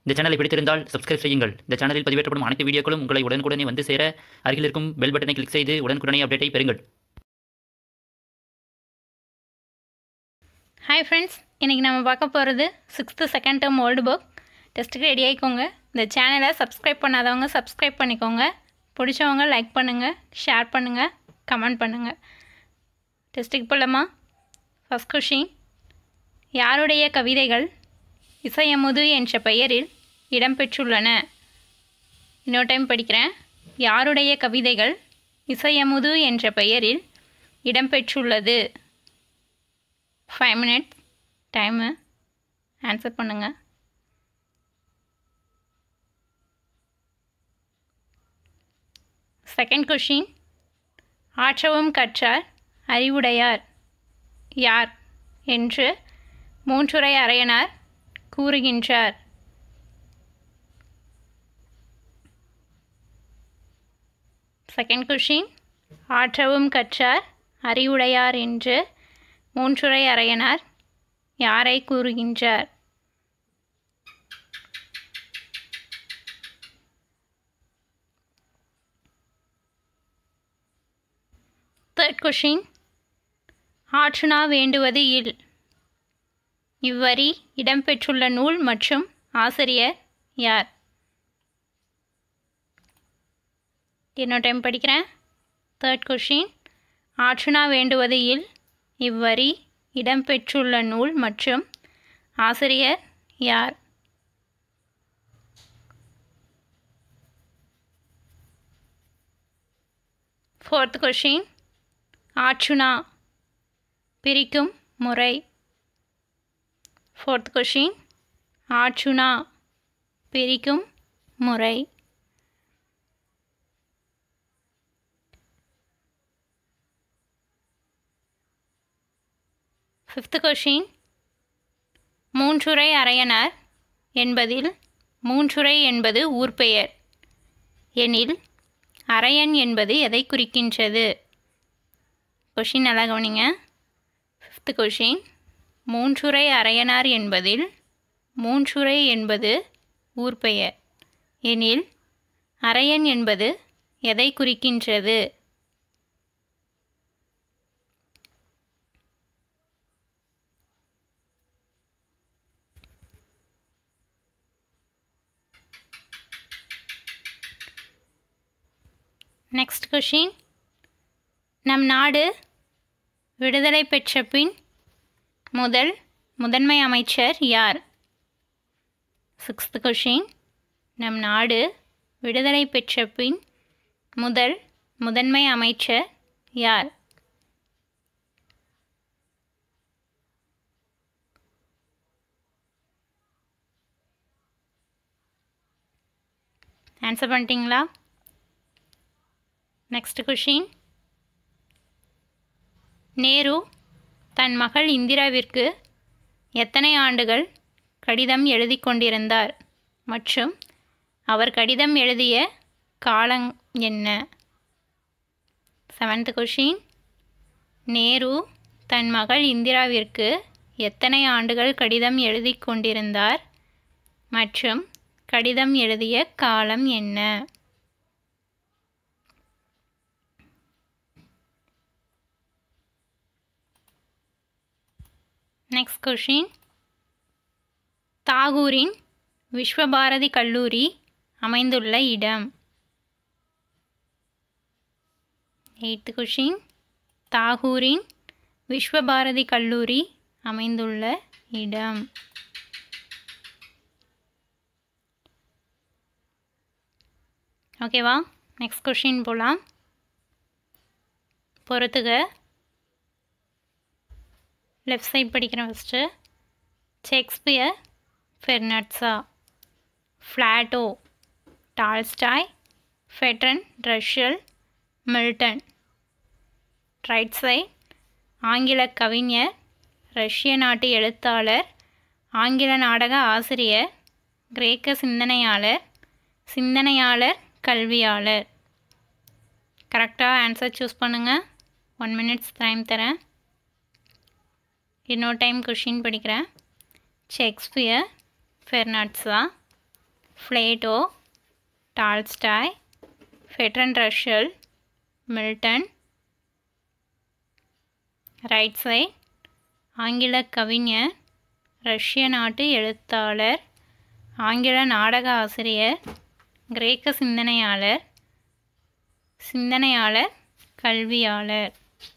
இந்த சேனலை பிடித்திருந்தால் சப்ஸ்கிரைப் செய்யுங்கள் இந்த சேனலில் பதிவேற்றப்படும் அனைத்து வீடியோக்களும் உங்களை உடனுக்குடனே வந்து சேர அருகில் இருக்கும் பெல் பட்டனை கிளிக் செய்து உடனுக்குடனே அப்டேட்டை பெறுங்கள் ஹாய் ஃப்ரெண்ட்ஸ் இன்றைக்கி நம்ம பார்க்க போகிறது sixth second term old book டெஸ்ட்டுக்கு ரெடி ஆகிக்கோங்க இந்த சேனலை சப்ஸ்கிரைப் பண்ணாதவங்க சப்ஸ்கிரைப் பண்ணிக்கோங்க பிடிச்சவங்க லைக் பண்ணுங்கள் ஷேர் பண்ணுங்கள் கமெண்ட் பண்ணுங்கள் டெஸ்ட்டுக்கு போகலாமா ஃபஸ்ட் கொஷின் யாருடைய கவிதைகள் இசையமுது என்ற பெயரில் இடம்பெற்றுள்ளன இன்னொரு டைம் படிக்கிறேன் யாருடைய கவிதைகள் இசையமுது என்ற பெயரில் இடம்பெற்றுள்ளது ஃபைவ் மினிட்ஸ் டைமு ஆன்சர் பண்ணுங்கள் செகண்ட் கொஷின் ஆற்றவும் கற்றார் அறிவுடையார் யார் என்று மூன்றுரை அறையனார் கூறுகின்றார் செகண்ட் கொஷின் ஆற்றவும் கற்றார் அறிவுடையார் என்று மூன்றுரை அறையனார் யாரை கூறுகின்றார் தேர்ட் கொஷின் ஆற்றுனா வேண்டுவது இல் இவ்வரி இடம்பெற்றுள்ள நூல் மற்றும் ஆசிரியர் யார் இன்னொரு டைம் படிக்கிறேன் தேர்ட் கொஷின் ஆற்றுனா வேண்டுவது இல் இவ்வரி இடம்பெற்றுள்ள நூல் மற்றும் ஆசிரியர் யார் ஃபோர்த் கொஷின் ஆற்றுனா பிரிக்கும் முறை ஃபோர்த் கொஷின் ஆற்றுனா பிரிக்கும் முறை ஃபிஃப்த் கொஷின் மூன்றுரை அறையனார் என்பதில் மூன்றுரை என்பது ஊர்பெயர் எனில் அரையன் என்பது எதை குறிக்கின்றது கொஷின் நல்லா கவனிங்க ஃபிஃப்த் கொஷின் மூன்றுரை அரையனார் என்பதில் மூன்றுரை என்பது ஊர்பெயர் எனில் அரையன் என்பது எதை குறிக்கின்றது நெக்ஸ்ட் கொஷின் நம் நாடு விடுதலை பெற்ற பின் முதல் முதன்மை அமைச்சர் யார் சிக்ஸ்த் கொஷின் நம் நாடு விடுதலை பெற்ற பின் முதல் முதன்மை அமைச்சர் யார் ஆன்சர் பண்ணிட்டீங்களா நெக்ஸ்ட் கொஷின் நேரு தன் மகள் இந்திராவிற்கு எத்தனை ஆண்டுகள் கடிதம் எழுதி கொண்டிருந்தார் மற்றும் அவர் கடிதம் எழுதிய காலம் என்ன செவன்த் கொஷின் நேரு தன் மகள் இந்திராவிற்கு எத்தனை ஆண்டுகள் கடிதம் எழுதி கொண்டிருந்தார் மற்றும் கடிதம் எழுதிய காலம் என்ன நெக்ஸ்ட் கொஷின் தாகூரின் விஸ்வபாரதி கல்லூரி அமைந்துள்ள இடம் எயித்து கொஷின் தாகூரின் விஸ்வபாரதி கல்லூரி அமைந்துள்ள இடம் ஓகேவா நெக்ஸ்ட் கொஷின் போகலாம் பொறுத்துக லெஃப்ட் சைட் படிக்கிறேன் first Shakespeare Bernard Shaw Plato Tolstoy Bertrand Russell Milton right side ஆங்கில கவிஞர் ரஷ்ய நாட்டு எழுத்தாளர் ஆங்கில நாடக ஆசிரியர் கிரேக்க சிந்தனையாளர் சிந்தனையாளர் கல்வியாளர் கரெக்டாக ஆன்சர் சூஸ் பண்ணுங்கள் ஒன் மினிட்ஸ் டைம் தரேன் இன்னொரு டைம் கொஷின் படிக்கிறேன் Shakespeare Bernard Shaw Plato Tolstoy Bertrand Russell Milton right side ஆங்கில கவிஞர் ரஷ்ய நாட்டு எழுத்தாளர் ஆங்கில நாடக ஆசிரியர் கிரேக்க சிந்தனையாளர் சிந்தனையாளர் கல்வியாளர்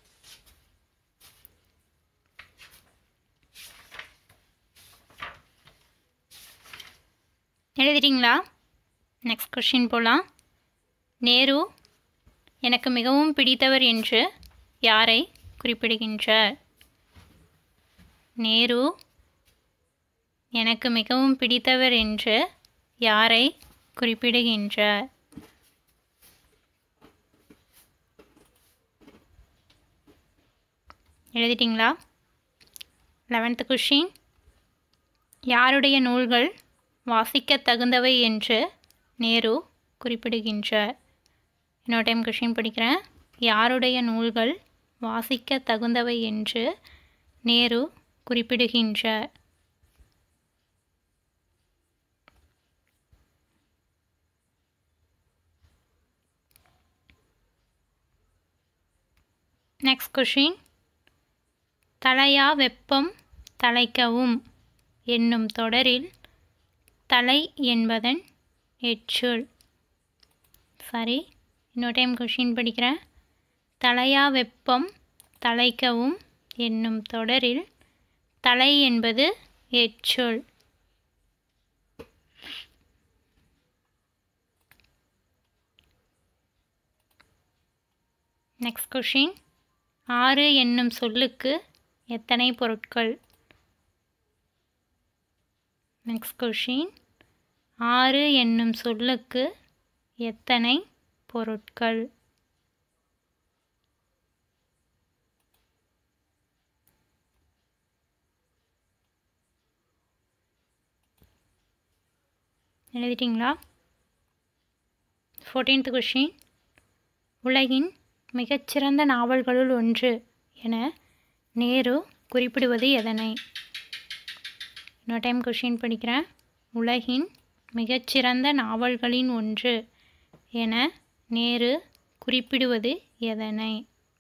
எழுதிட்டீங்களா நெக்ஸ்ட் கொஷின் போகலாம் நேரு எனக்கு மிகவும் பிடித்தவர் என்று யாரை குறிப்பிடுகின்றார் நேரு எனக்கு மிகவும் பிடித்தவர் என்று யாரை குறிப்பிடுகின்றார் எழுதிட்டிங்களா லெவன்த்து கொஷின் யாருடைய நூல்கள் வாசிக்க தகுந்தவை என்று நேரு குறிப்பிடுகின்றார் இன்னொரு டைம் கொஷின் படிக்கிறேன் யாருடைய நூல்கள் வாசிக்க தகுந்தவை என்று நேரு குறிப்பிடுகின்றார் நெக்ஸ்ட் கொஷின் தலையா வெப்பம் தலைக்கவும் என்னும் தொடரில் தலை என்பதன் எச்சொல் சாரி இன்னொரு டைம் கொஷின் படிக்கிறேன் தலையா வெப்பம் தலைக்கவும் என்னும் தொடரில் தலை என்பது எச்சொல் நெக்ஸ்ட் கொஷின் ஆறு என்னும் சொல்லுக்கு எத்தனை பொருட்கள் நெக்ஸ்ட் கொஷின் ஆறு என்னும் சொல்லுக்கு எத்தனை பொருட்கள் எழுதிட்டிங்களா ஃபோர்டீன்த் கொஷின் உலகின் மிகச்சிறந்த நாவல்களுள் ஒன்று என நேரு குறிப்பிடுவது எதனை இன்னொரு டைம் கொஷின் படிக்கிறேன் உலகின் மிகச்சிறந்த நாவல்களின் ஒன்று என நேரு குறிப்பிடுவது எதனை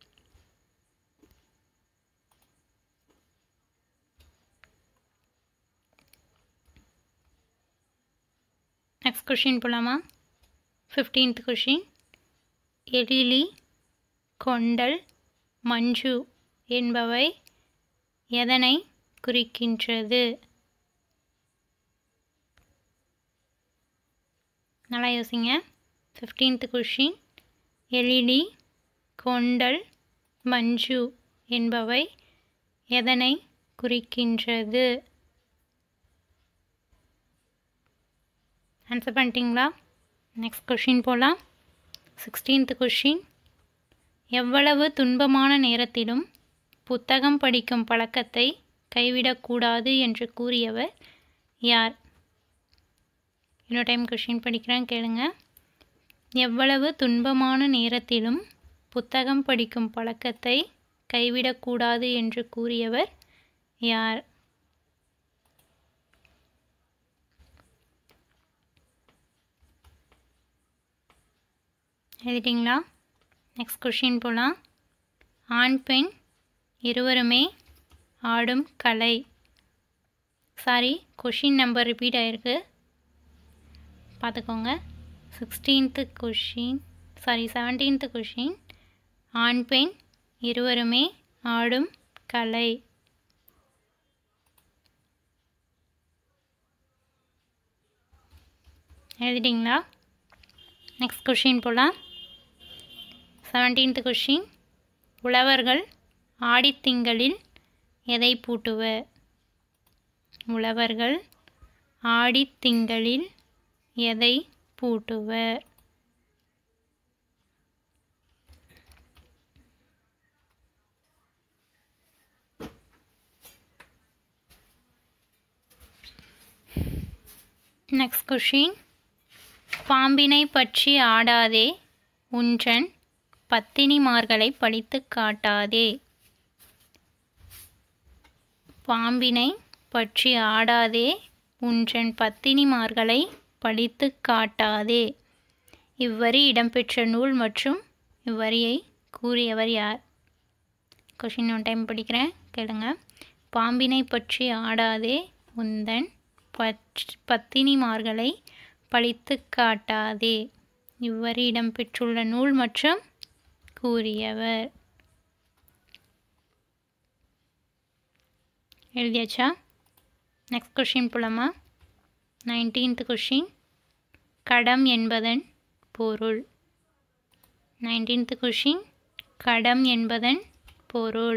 நெக்ஸ்ட் கொஷின் போலாமா ஃபிஃப்டீன்த் கொஷின் எழிலி கொண்டல் மஞ்சு என்பவை எதனை குறிக்கின்றது நல்லா யோசிங்க ஃபிஃப்டீன்த் கொஷின் எழிலி கொண்டல் மஞ்சு என்பவை எதனை குறிக்கின்றது ஆன்சர் பண்ணிட்டீங்களா நெக்ஸ்ட் கொஷின் போகலாம் சிக்ஸ்டீன்த் கொஷின் எவ்வளவு துன்பமான நேரத்திலும் புத்தகம் படிக்கும் பழக்கத்தை கைவிடக்கூடாது என்று கூறியவர் யார் இன்னொரு டைம் கொஷின் படிக்கிறேன் கேளுங்க எவ்வளவு துன்பமான நேரத்திலும் புத்தகம் படிக்கும் பழக்கத்தை கைவிடக்கூடாது என்று கூறியவர் யார் எழுதிட்டிங்களா நெக்ஸ்ட் கொஷின் போகலாம் ஆண் பெண் இருவருமே ஆடும் கலை சாரி கொஷின் நம்பர் ரிப்பீட் ஆகிருக்கு பார்த்துக்கோங்க sixteenth question sorry seventeenth question ஆண் பெண் இருவருமே ஆடும் கலை எழுதிட்டிங்களா நெக்ஸ்ட் கொஷின் போகலாம் செவன்டீன்த் கொஷின் உழவர்கள் ஆடித்திங்களில் எதை பூட்டுவர் உழவர்கள் ஆடித்திங்களில் எதை பூட்டுவர் நெக்ஸ்ட் கொஷின் பாம்பினை பற்றி ஆடாதே உன்றன் பத்தினிமார்களை படித்து காட்டாதே பாம்பினை பற்றி ஆடாதே உன்றன் பத்தினிமார்களை படித்து காட்டாதே இவ்வரி இடம்பெற்ற நூல் மற்றும் இவ்வரியை கூறியவர் யார் கொஷின் ஒன் டைம் படிக்கிறேன் கேளுங்க பாம்பினை பற்றி ஆடாதே உந்தன் பச் பத்தினிமார்களை படித்து காட்டாதே இவ்வரி இடம்பெற்றுள்ள நூல் மற்றும் கூறியவர் எழுதியாச்சா நெக்ஸ்ட் கொஷின் போலாமா நைன்டீன்த் கொஷின் கடம் என்பதன் பொருள் நைன்டீன்த் கொஷின் கடம் என்பதன் பொருள்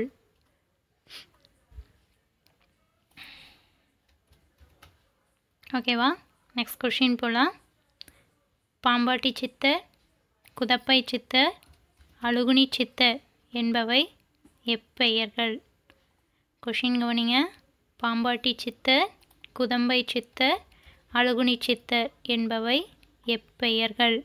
ஓகேவா நெக்ஸ்ட் கொஷின் போகலாம் பாம்பாட்டி சித்தர் குதப்பை சித்தர் அழுகுனி சித்தர் என்பவை எப்பெயர்கள் கொஷின் கவனிங்க பாம்பாட்டி சித்தர் குதம்பை சித்தர் அழுகுனி சித்தர் என்பவை எப்பெயர்கள்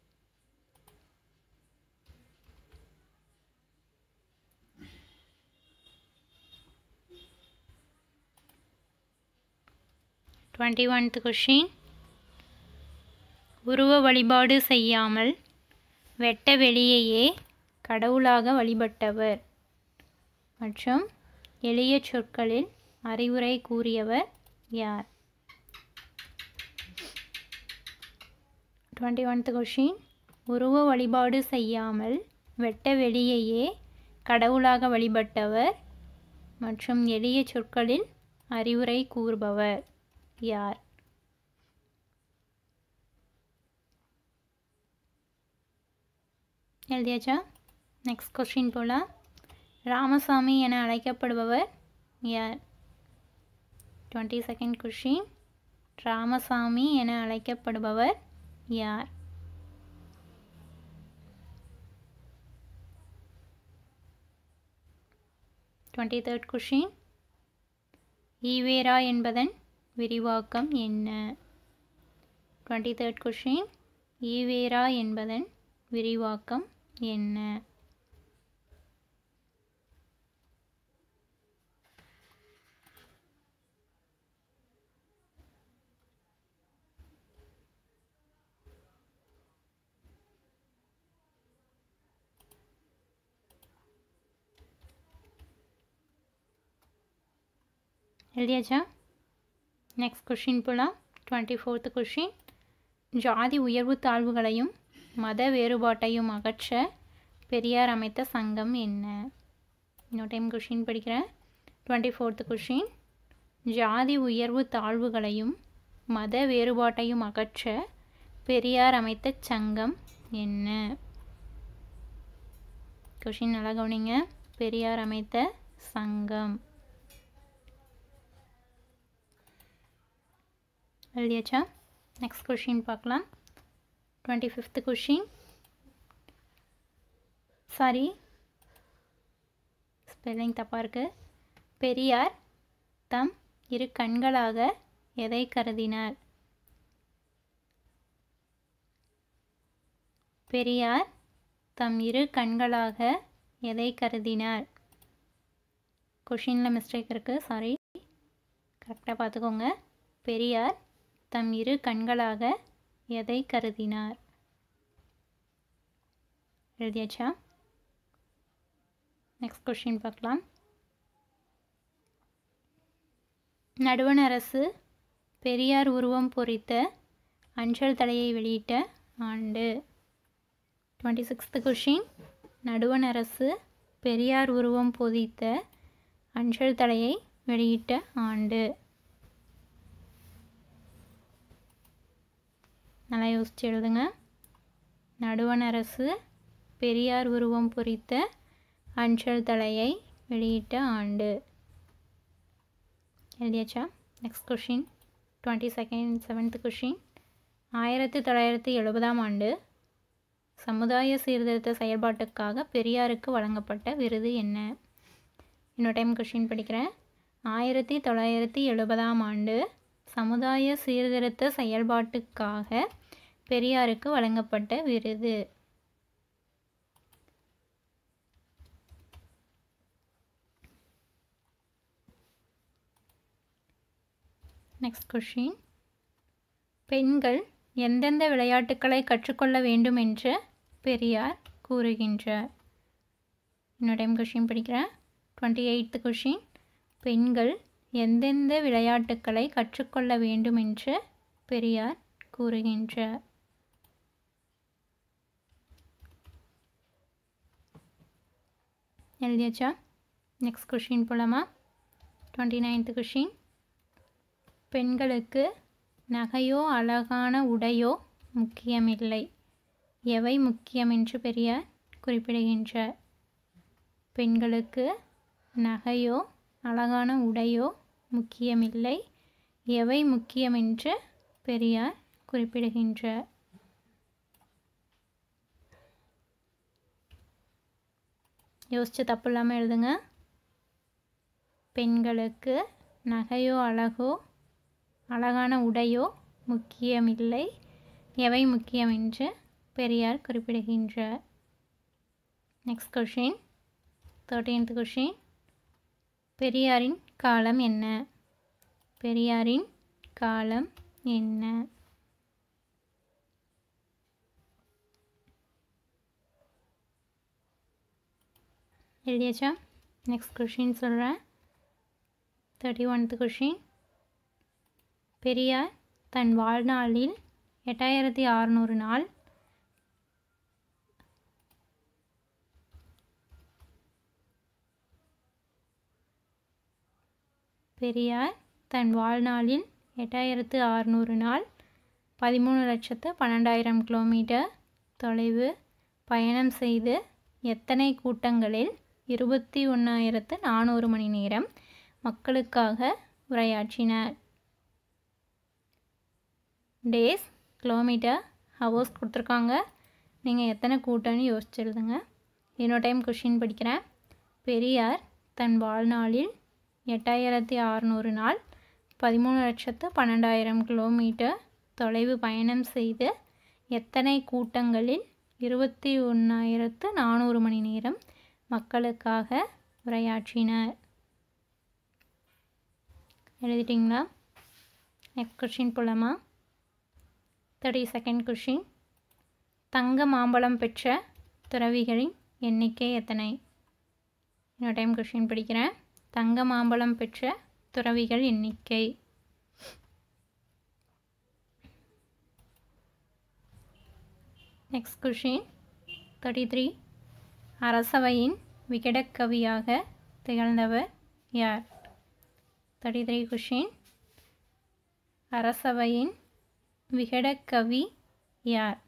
டுவெண்ட்டி ஒன்த் கொஷின் உருவ வழிபாடு செய்யாமல் வெட்ட வெளியையே கடவுளாக வழிபட்டவர் மற்றும் எளிய சொற்களில் அறிவுரை கூறியவர் யார் டுவெண்ட்டி ஒன்த் கொஷின் உருவ வழிபாடு செய்யாமல் வெட்ட வெளியையே கடவுளாக வழிபட்டவர் மற்றும் எளிய சொற்களில் அறிவுரை கூறுபவர் யார் எழுதியாச்சா நெக்ஸ்ட் கொஸ்டின் போலாம் ராமசாமி என அழைக்கப்படுபவர் யார் டுவெண்ட்டி செகண்ட் கொஷின் ராமசாமி என அழைக்கப்படுபவர் யார் டுவெண்ட்டி தேர்ட் கொஷின் ஈவேரா என்பதன் விரிவாக்கம் என்ன டுவெண்ட்டி தேர்ட் கொஷின் ஈவேரா என்பதன் விரிவாக்கம் என்ன எழுதியாச்சா நெக்ஸ்ட் கொஷின் போலாம் டுவெண்ட்டி ஃபோர்த் கொஷின் ஜாதி உயர்வு தாழ்வுகளையும் மத வேறுபாட்டையும் அகற்ற பெரியார் அமைத்த சங்கம் என்ன இன்னொரு டைம் கொஷின் படிக்கிறேன் டுவெண்ட்டி ஃபோர்த் கொஷின் ஜாதி உயர்வு தாழ்வுகளையும் மத வேறுபாட்டையும் அகற்ற பெரியார் அமைத்த சங்கம் என்ன கொஷின் நல்லா கவனிங்க பெரியார் அமைத்த சங்கம் எழுதியாச்சா நெக்ஸ்ட் கொஷின் பார்க்கலாம் twenty fifth question sorry spelling தப்பாக இருக்குது பெரியார் தம் இரு கண்களாக எதை கருதினார் பெரியார் தம் இரு கண்களாக எதை கருதினார் கொஷினில் மிஸ்டேக் இருக்குது சாரி கரெக்டாக பார்த்துக்கோங்க பெரியார் தம் இரு கண்களாக எதை கருதினார் எழுதியாச்சா நெக்ஸ்ட் கொஷின் பார்க்கலாம் நடுவண் அரசு பெரியார் உருவம் பொறித்த அஞ்சல் தலையை வெளியிட்ட ஆண்டு டுவெண்ட்டி சிக்ஸ்த்து கொஷின் நடுவண் அரசு பெரியார் உருவம் பொதித்த அஞ்சல் தலையை வெளியிட்ட ஆண்டு நல்லா யோசிச்சு எழுதுங்க நடுவண் அரசு பெரியார் உருவம் பொறித்த அஞ்சல் தலையை வெளியிட்ட ஆண்டு எழுதியாச்சா next question twenty second seventh question ஆயிரத்தி தொள்ளாயிரத்தி எழுபதாம் ஆண்டு சமுதாய சீர்திருத்த செயல்பாட்டுக்காக பெரியாருக்கு வழங்கப்பட்ட விருது என்ன இன்னொரு டைம் கொஷின் படிக்கிறேன் ஆயிரத்தி தொள்ளாயிரத்தி எழுபதாம் ஆண்டு சமுதாய சீர்திருத்த செயல்பாட்டுக்காக பெரியாருக்கு வழங்கப்பட்ட விருது நெக்ஸ்ட் கொஷின் பெண்கள் எந்தெந்த விளையாட்டுக்களை கற்றுக்கொள்ள வேண்டும் என்று பெரியார் கூறுகின்றார் இன்னொரு டைம் கொஷின் படிக்கிறேன் டுவெண்ட்டி எயித்து கொஷின் பெண்கள் எந்தெந்த விளையாட்டுக்களை கற்றுக்கொள்ள வேண்டும் என்று பெரியார் கூறுகின்றார் எழுதியாச்சா நெக்ஸ்ட் கொஷின் போலாமா டுவெண்ட்டி நைன்த்து கொஷின் பெண்களுக்கு நகையோ அழகான உடையோ முக்கியமில்லை எவை முக்கியம் என்று பெரியார் குறிப்பிடுகின்றார் பெண்களுக்கு நகையோ அழகான உடையோ முக்கியமில்லை எவை முக்கியம் என்று பெரியார் குறிப்பிடுகின்றார் யோசிச்சு தப்பு இல்லாமல் எழுதுங்க பெண்களுக்கு நகையோ அழகோ அழகான உடையோ முக்கியமில்லை எவை முக்கியம் என்று பெரியார் குறிப்பிடுகின்றார் நெக்ஸ்ட் கொஷின் தேர்ட்டீன்த் கொஷின் பெரியாரின் காலம் என்ன பெரியாரின் காலம் என்ன எழுதியாச்சா நெக்ஸ்ட் கொஷின் சொல்கிறேன் தேர்ட்டி ஒன்த்து கொஷின் பெரியார் தன் வாழ்நாளில் எட்டாயிரத்தி அறநூறு நாள் பெரியார் தன் வாழ்நாளில் எட்டாயிரத்து அறநூறு நாள் பதிமூணு லட்சத்து பன்னெண்டாயிரம் கிலோமீட்டர் தொலைவு பயணம் செய்து எத்தனை கூட்டங்களில் இருபத்தி ஒன்றாயிரத்து நானூறு மணி நேரம் மக்களுக்காக உரையாற்றினார் டேஸ் கிலோமீட்டர் ஹவர்ஸ் கொடுத்துருக்காங்க நீங்கள் எத்தனை கூட்டம்னு யோசிச்சு எழுதுங்க இன்னொரு டைம் கொஷின் படிக்கிறேன் பெரியார் தன் வாழ்நாளில் எட்டாயிரத்தி அறநூறு நாள் பதிமூணு லட்சத்து பன்னெண்டாயிரம் கிலோமீட்டர் தொலைவு பயணம் செய்து எத்தனை கூட்டங்களில் இருபத்தி ஒன்றாயிரத்து நானூறு மணி நேரம் மக்களுக்காக உரையாற்றினார் எழுதிட்டிங்களா நெக்ஸ்ட் கொஷின் போலாமா தேர்ட்டி செகண்ட் கொஷின் தங்க மாம்பழம் பெற்ற துறவிகளின் எண்ணிக்கை எத்தனை இன்னொரு டைம் கொஷின் படிக்கிறேன் தங்க மாம்பழம் பெற்ற துறவிகள் எண்ணிக்கை நெக்ஸ்ட் கொஷின் தேர்ட்டி த்ரீ அரசவையின் விகடக்கவியாக திகழ்ந்தவர் யார் தேர்ட்டி த்ரீ கொஷின் அரசவையின் விகடக்கவி யார்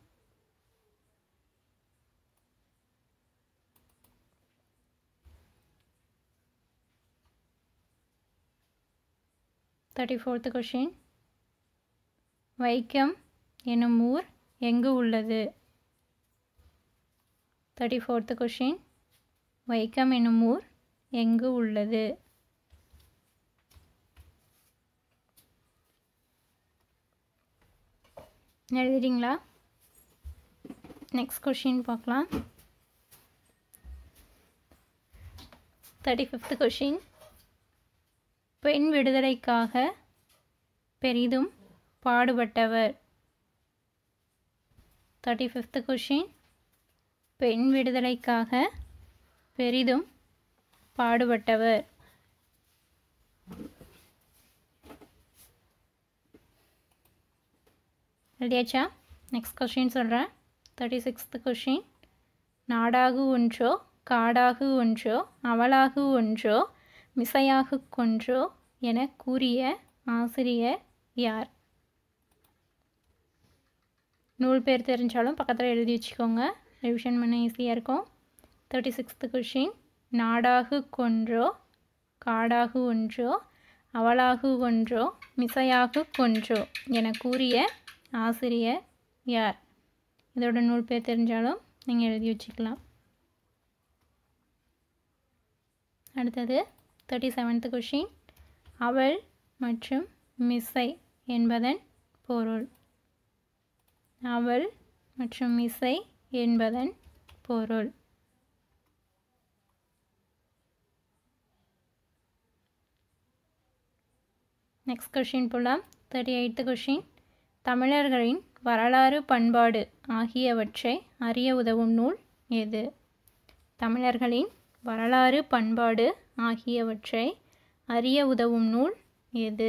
தேர்ட்டி ஃபோர்த்து கொஷின் வைக்கம் எனும் ஊர் எங்கு உள்ளது தேர்ட்டி ஃபோர்த்து கொஷின் வைக்கம் எனும் ஊர் எங்கு உள்ளது எழுதிட்டீங்களா நெக்ஸ்ட் கொஷின் பார்க்கலாம் தேர்ட்டி ஃபிஃப்த் கொஷின் பெண் விடுதலைக்காக பெரிதும் பாடுபட்டவர் தேர்ட்டி ஃபிஃப்த்து கொஷின் பெண் விடுதலைக்காக பெரிதும் பாடுபட்டவர் ரெடியாச்சா நெக்ஸ்ட் கொஷின் சொல்கிறேன் தேர்ட்டி சிக்ஸ்த்து கொஷின் நாடாகு ஒன்றோ காடாகு ஒன்றோ அவளாகு ஒன்றோ மிசையாகு கொன்றோ என கூறிய ஆசிரியர் யார் நூல் பேர் தெரிஞ்சாலும் பக்கத்தில் எழுதி வச்சுக்கோங்க ரிவிஷன் பண்ண ஈஸியாக இருக்கும் தேர்ட்டி சிக்ஸ்த்து கொஷின் நாடாகு கொன்றோ காடாகு ஒன்றோ அவளாகு ஒன்றோ மிசையாகு கொன்றோ என கூறிய ஆசிரியர் யார் இதோட நூல் பேர் தெரிஞ்சாலும் நீங்கள் எழுதி வச்சுக்கலாம் அடுத்தது தேர்ட்டி செவன்த்து கொஷின் அவள் மற்றும் மிஸ்ஸை என்பதன் பொருள் அவள் மற்றும் மிஸ்ஸை என்பதன் பொருள் நெக்ஸ்ட் கொஷின் போலாம் தேர்ட்டி எயித்து கொஷின் தமிழர்களின் வரலாறு பண்பாடு ஆகியவற்றை அறிய உதவும் நூல் எது தமிழர்களின் வரலாறு பண்பாடு ஆகியவற்றை அறிய உதவும் நூல் எது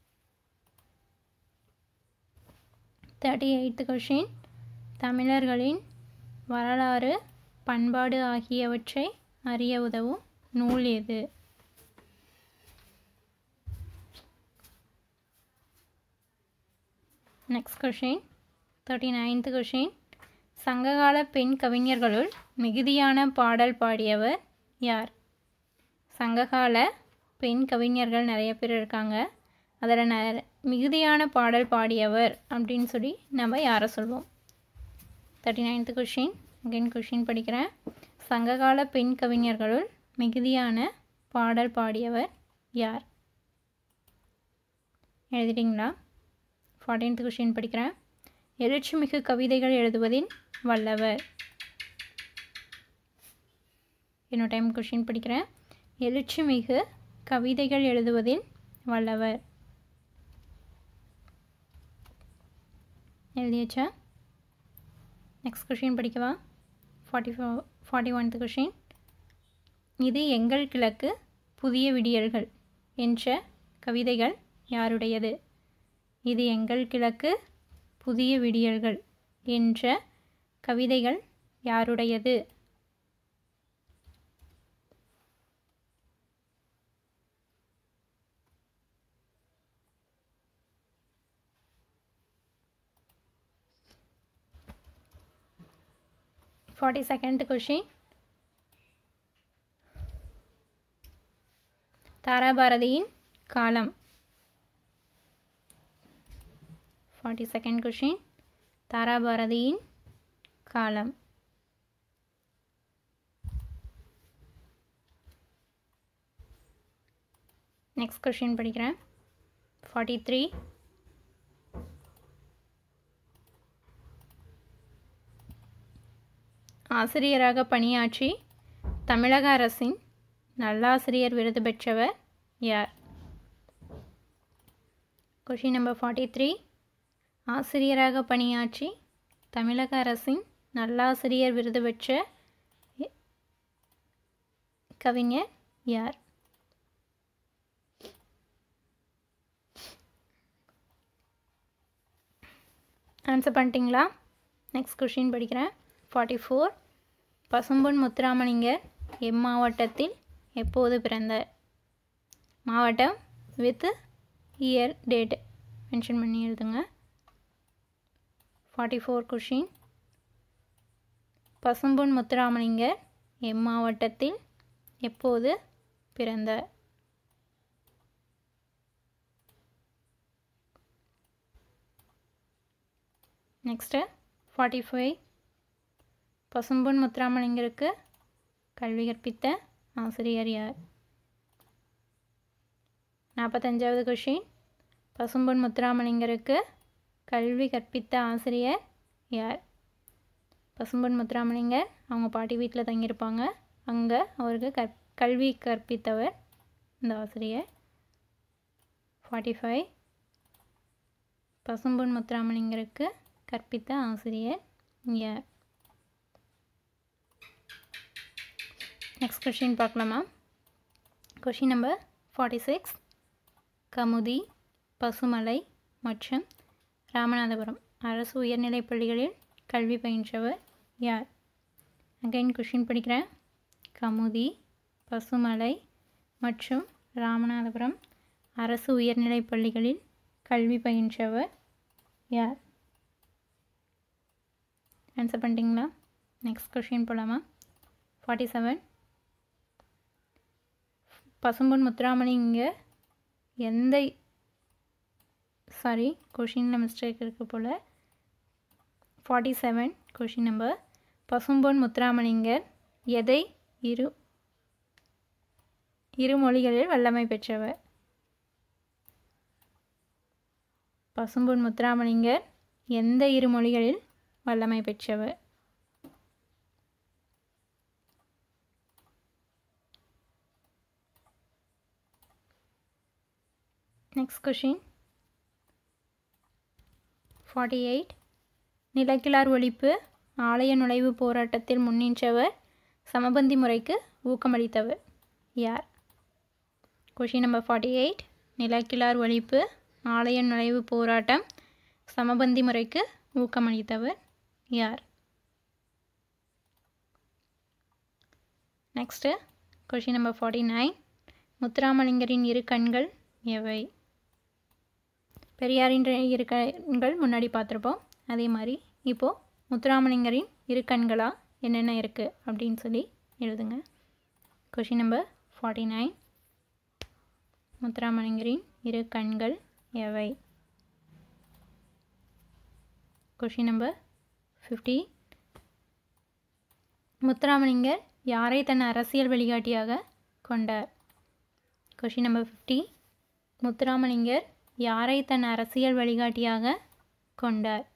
தேர்ட்டி எயித்து கொஷின் தமிழர்களின் வரலாறு பண்பாடு ஆகியவற்றை அறிய உதவும் நூல் எது next question thirty ninth question சங்ககால பெண் கவிஞர்களுள் மிகுதியான பாடல் பாடியவர் யார் சங்ககால பெண் கவிஞர்கள் நிறைய பேர் இருக்காங்க அதில் ந மிகுதியான பாடல் பாடியவர் அப்படின்னு சொல்லி நம்ம யாரை சொல்வோம் thirty ninth question again question படிக்கிறேன் சங்ககால பெண் கவிஞர்களுள் மிகுதியான பாடல் பாடியவர் யார் எழுதிட்டிங்களா ஃபார்டீன்த் கொஷின் படிக்கிறேன் எழுச்சிமிகு கவிதைகள் எழுதுவதில் வல்லவர் இன்னொரு டைம் கொஷின் படிக்கிறேன் எழுச்சிமிகு கவிதைகள் எழுதுவதில் வல்லவர் எழுதியாச்சா நெக்ஸ்ட் கொஷின் படிக்கவா forty four forty oneth question இது எங்கள் கிழக்கு புதிய விடியல்கள் என்ற கவிதைகள் யாருடையது இது எங்கள் கிழக்கு புதிய விடியல்கள் என்ற கவிதைகள் யாருடையது ஃபார்ட்டி செகண்ட் கொஷின் தாராபாரதியின் காலம் ஃபார்ட்டி செகண்ட் கொஷின் தாராபாரதியின் காலம் நெக்ஸ்ட் கொஷின் படிக்கிறேன் ஃபார்ட்டி த்ரீ ஆசிரியராக பணியாற்றி தமிழக அரசின் நல்லாசிரியர் விருது பெற்றவர் யார் கொஷின் நம்பர் ஃபார்ட்டி த்ரீ ஆசிரியராக பணியாற்றி தமிழக அரசின் நல்லாசிரியர் விருது பெற்ற எ- கவிஞர் யார் ஆன்சர் பண்ணிட்டீங்களா நெக்ஸ்ட் கொஷின் படிக்கிறேன் ஃபார்ட்டி ஃபோர் பசும்பொன் முத்துராமலிங்கர் எம்மாவட்டத்தில் எப்போது பிறந்தார் மாவட்டம் வித் இயர் டேட் மென்ஷன் பண்ணி எழுதுங்க forty four question Pasumpon Muthuramalingar எம்மாவட்டத்தில் எப்போது பிறந்தார் நெக்ஸ்ட்டு ஃபார்ட்டி ஃபைவ் பசும்பொன் முத்துராமலிங்கருக்கு கல்வி கற்பித்த ஆசிரியர் யார் நாற்பத்தஞ்சாவது கொஷின் பசும்பொன் முத்துராமலிங்கருக்கு கல்வி கற்பித்த ஆசிரியர் யார் பசும்பொன் முத்துராமலிங்கர் அவங்க பாட்டி வீட்டில் தங்கியிருப்பாங்க அங்கே அவருக்கு கற் கல்வி கற்பித்தவர் இந்த ஆசிரியர் ஃபார்ட்டி ஃபைவ் பசும்பொன் முத்துராமலிங்கருக்கு கற்பித்த ஆசிரியர் யார் நெக்ஸ்ட் கொஷின் பார்க்கலாமா question number forty six Kamuthi Pasumalai மற்றும் ராமநாதபுரம் அரசு உயர்நிலைப் பள்ளிகளில் கல்வி பயின்றவர் யார் அகைன் கொஷின் படிக்கிறேன் கமுதி பசுமலை மற்றும் ராமநாதபுரம் அரசு உயர்நிலைப் பள்ளிகளில் கல்வி பயின்றவர் யார் ஆன்சர் பண்ணிட்டீங்களா நெக்ஸ்ட் கொஷின் போகலாமா ஃபார்ட்டி செவன் பசும்பொன் முத்துராமலிங்க எந்த சாரி கொஷினில் மிஸ்டேக் இருக்குது போல் forty seven question number Pasumpon Muthuramalingar எதை இரு இரு மொழிகளில் வல்லமை பெற்றவர் பசும்பொன் முத்துராமலிங்கர் எந்த இரு மொழிகளில் வல்லமை பெற்றவர் நெக்ஸ்ட் கொஷின் ஃபார்ட்டி எயிட் நிலக்கிழார் ஒழிப்பு ஆலய நுழைவு போராட்டத்தில் முன்னின்றவர் சமபந்தி முறைக்கு ஊக்கமளித்தவர் யார் கொஷின் நம்பர் ஃபார்ட்டி எயிட் நிலக்கிழார் ஒழிப்பு ஆலய நுழைவு போராட்டம் சமபந்தி முறைக்கு ஊக்கமளித்தவர் யார் next question number forty nine முத்துராமலிங்கரின் இரு கண்கள் எவை பெரியாரின் இரு கண்கள் முன்னாடி பார்த்துருப்போம் அதே மாதிரி இப்போது முத்துராமலிங்கரின் இரு கண்களா என்னென்ன இருக்குது அப்படின்னு சொல்லி எழுதுங்க கொஷின் நம்பர் ஃபார்ட்டி நைன் முத்துராமலிங்கரின் இரு கண்கள் எவை கொஷின் நம்பர் ஃபிஃப்டி முத்துராமலிங்கர் யாரை தன் அரசியல் வழிகாட்டியாக கொண்டார் கொஷின் நம்பர் ஃபிஃப்டி முத்துராமலிங்கர் யாரை தன் அரசியல் வழிகாட்டியாக கொண்டார்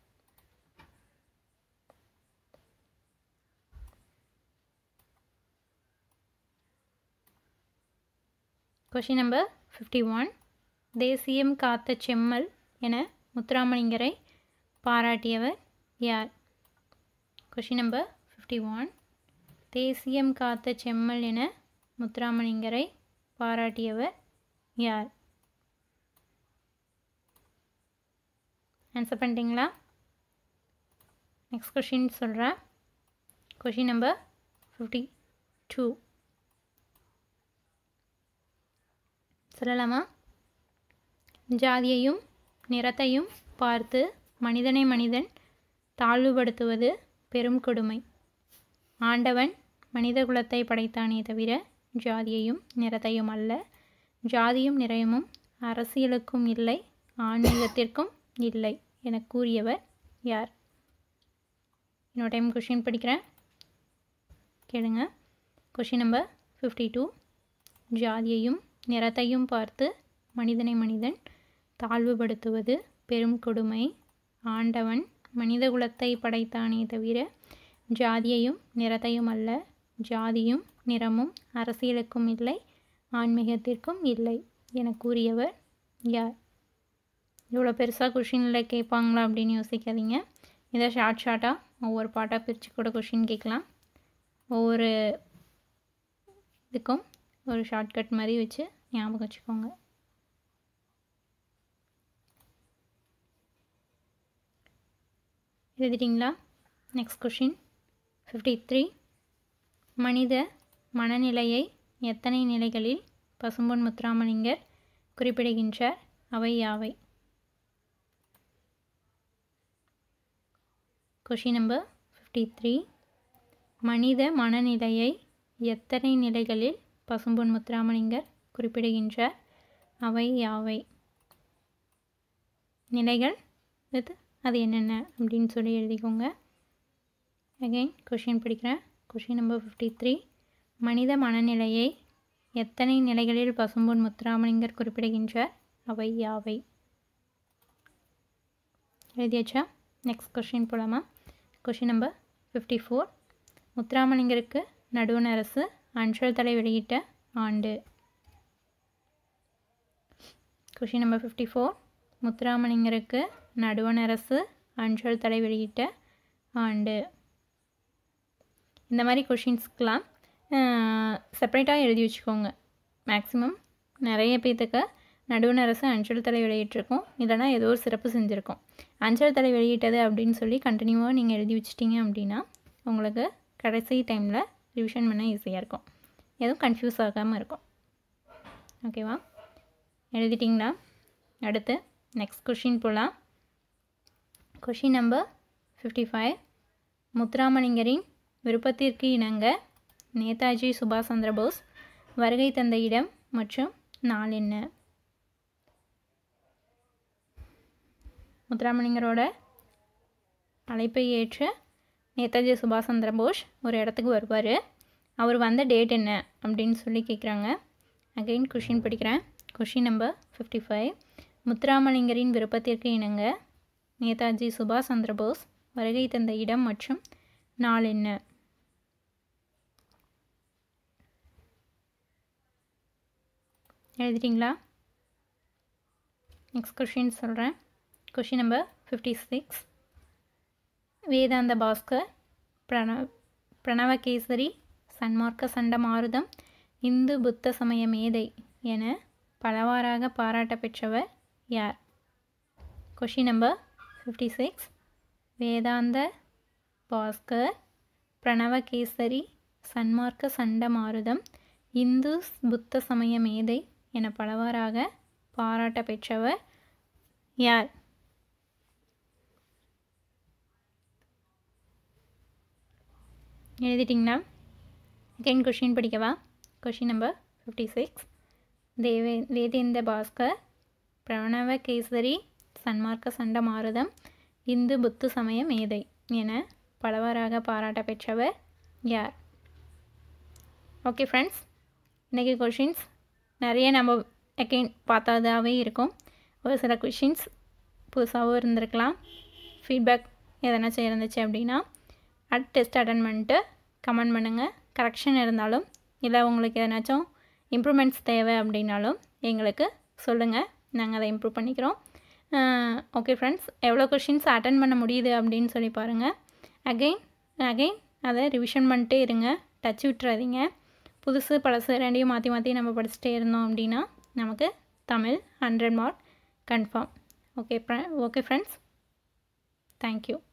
கொஷின் நம்பர் ஃபிஃப்டி ஒன் தேசியம் காத்த செம்மல் என முத்துராமலிங்கரை பாராட்டியவர் யார் கொஷின் நம்பர் ஃபிஃப்டி ஒன் தேசியம் காத்த செம்மல் என முத்துராமலிங்கரை பாராட்டியவர் யார் ஆன்சர் பண்ணிட்டீங்களா நெக்ஸ்ட் கொஷின் சொல்கிறேன் கொஷின் நம்பர் ஃபிஃப்டி டூ சொல்லலாமா ஜாதியையும் நிறத்தையும் பார்த்து மனிதனை மனிதன் தாழ்வுபடுத்துவது பெரும் கொடுமை ஆண்டவன் மனித குலத்தை படைத்தானே தவிர ஜாதியையும் நிறத்தையும் அல்ல ஜாதியும் நிறையமும் அரசியலுக்கும் இல்லை ஆன்மீகத்திற்கும் இல்லை என கூறியவர் யார் இன்னொரு டைம் கொஷின் படிக்கிறேன் கேளுங்க கொஷின் நம்பர் ஃபிஃப்டி டூ ஜாதியையும் நிறத்தையும் பார்த்து மனிதனை மனிதன் தாழ்வுபடுத்துவது பெரும் கொடுமை ஆண்டவன் மனித குலத்தை படைத்தானே தவிர ஜாதியையும் நிறத்தையும் அல்ல ஜாதியும் நிறமும் அரசியலுக்கும் இல்லை ஆன்மீகத்திற்கும் இல்லை என கூறியவர் யார் இவ்வளோ பெருசாக கொஷினில் கேட்பாங்களா அப்படின்னு யோசிக்காதீங்க இதை ஷார்ட் ஷார்ட்டாக ஒவ்வொரு பாட்டாக பிரித்து கூட கொஷின் கேட்கலாம் ஒவ்வொரு இதுக்கும் ஒரு ஷார்ட்கட் மாதிரி வச்சு ஞாபகம் வச்சுக்கோங்க எழுதிட்டிங்களா நெக்ஸ்ட் கொஷின் ஃபிஃப்டி த்ரீ மனித மனநிலையை எத்தனை நிலைகளில் பசும்பொன் முத்துராமலிங்கர் குறிப்பிடுகின்றார் அவை யாவை கொஷின் நம்பர் ஃபிஃப்டி த்ரீ மனித மனநிலையை எத்தனை நிலைகளில் பசும்பொன் முத்துராமலிங்கர் குறிப்பிடுகின்றார் அவை யாவை நிலைகள் இது அது என்னென்ன அப்படின்னு சொல்லி எழுதிக்கோங்க அகைன் கொஷின் படிக்கிறேன் கொஷின் நம்பர் ஃபிஃப்டி த்ரீ மனித மனநிலையை எத்தனை நிலைகளில் பசும்பொன் முத்துராமலிங்கர் குறிப்பிடுகின்றார் அவை யாவை எழுதியாச்சா நெக்ஸ்ட் கொஷின் போலாமா கொஷின் நம்பர் ஃபிஃப்டி ஃபோர் முத்துராமலிங்கருக்கு நடுவண் அரசு அஞ்சல் தலை வெளியிட்ட ஆண்டு கொஷின் நம்பர் ஃபிஃப்டி ஃபோர் முத்துராமலிங்கருக்கு நடுவண் அரசு அஞ்சல் தலை வெளியிட்ட ஆண்டு இந்த மாதிரி கொஷின்ஸ்க்கெலாம் செப்பரேட்டாக எழுதி வச்சுக்கோங்க மேக்ஸிமம் நிறைய பேர்த்துக்கு நடுவண் அரசு அஞ்சல் தலை வெளியிட்டிருக்கோம் இல்லைனா ஏதோ ஒரு சிறப்பு செஞ்சுருக்கோம் அஞ்சல் தலை வெளியிட்டது அப்படின்னு சொல்லி கண்டினியூவாக நீங்கள் எழுதி வச்சிட்டிங்க அப்படின்னா உங்களுக்கு கடைசி டைமில் ரிவிஷன் பண்ண ஈஸியாக இருக்கும் எதுவும் கன்ஃபியூஸ் ஆகாமல் இருக்கும் ஓகேவா எழுதிட்டிங்களா அடுத்து நெக்ஸ்ட் கொஷின் போகலாம் கொஷின் நம்பர் ஃபிஃப்டி ஃபைவ் முத்துராமலிங்கரின் விருப்பத்திற்கு இணங்க நேதாஜி சுபாஷ் சந்திர போஸ் வருகை தந்த இடம் மற்றும் நாள் என்ன முத்துராமலிங்கரோட அழைப்பை ஏற்று நேதாஜி சுபாஷ் சந்திர போஸ் ஒரு இடத்துக்கு வருவார் அவர் வந்த டேட் என்ன அப்படின்னு சொல்லி கேட்குறாங்க அகைன் கொஷின் படிக்கிறேன் கொஷின் நம்பர் ஃபிஃப்டி ஃபைவ் முத்துராமலிங்கரின் விருப்பத்திற்கு இணங்க நேதாஜி சுபாஷ் சந்திர போஸ் வருகை தந்த இடம் மற்றும் நாள் என்ன எழுதிட்டிங்களா நெக்ஸ்ட் கொஷின் சொல்கிறேன் question number fifty six Vedanta Bhaskar பிரண பிரணவகேசரி சன்மார்க்க சண்ட மாருதம் இந்து புத்த சமய மேதை என பலவாறாக பாராட்ட பெற்றவர் யார் question number fifty six Vedanta Bhaskar பிரணவகேசரி சன்மார்க்க சண்ட மாருதம் இந்து புத்த சமய மேதை என பலவாறாக பாராட்ட பெற்றவர் யார் எழுதிட்டிங்களா செகண்ட் கொஷின் படிக்கவா கொஷின் நம்பர் ஃபிஃப்டி சிக்ஸ் தேவே வேதேந்திர பாஸ்கர் பிரணவ கேசரி சன்மார்க்க சண்ட மாருதம் இந்து புத்து சமய மேதை என பலவாறாக பாராட்ட பெற்றவர் யார் ஓகே ஃப்ரெண்ட்ஸ் இன்றைக்கி கொஷின்ஸ் நிறைய நம்ம அகெயின் பார்த்ததாகவே இருக்கும் ஒரு சில கொஷின்ஸ் புதுசாகவும் இருந்திருக்கலாம் ஃபீட்பேக் எதனாச்சும் இருந்துச்சு அப்படின்னா அடுத்த டெஸ்ட் அட்டன் பண்ணிட்டு கமெண்ட் பண்ணுங்கள் கரெக்ஷன் இருந்தாலும் இல்லை உங்களுக்கு எதனாச்சும் இம்ப்ரூவ்மெண்ட்ஸ் தேவை அப்படின்னாலும் எங்களுக்கு சொல்லுங்கள் நாங்கள் அதை இம்ப்ரூவ் பண்ணிக்கிறோம் ஓகே ஃப்ரெண்ட்ஸ் எவ்வளோ கொஷின்ஸ் அட்டன் பண்ண முடியுது அப்படின்னு சொல்லி பாருங்கள் அகெயின் அகெயின் அதை ரிவிஷன் பண்ணிட்டே இருங்க டச் விட்டுறாதீங்க புதுசு பழசு ரெண்டையும் மாற்றி மாற்றி நம்ம படிச்சுட்டே இருந்தோம் அப்படின்னா நமக்கு Tamil hundred mark confirm okay okay friends thank you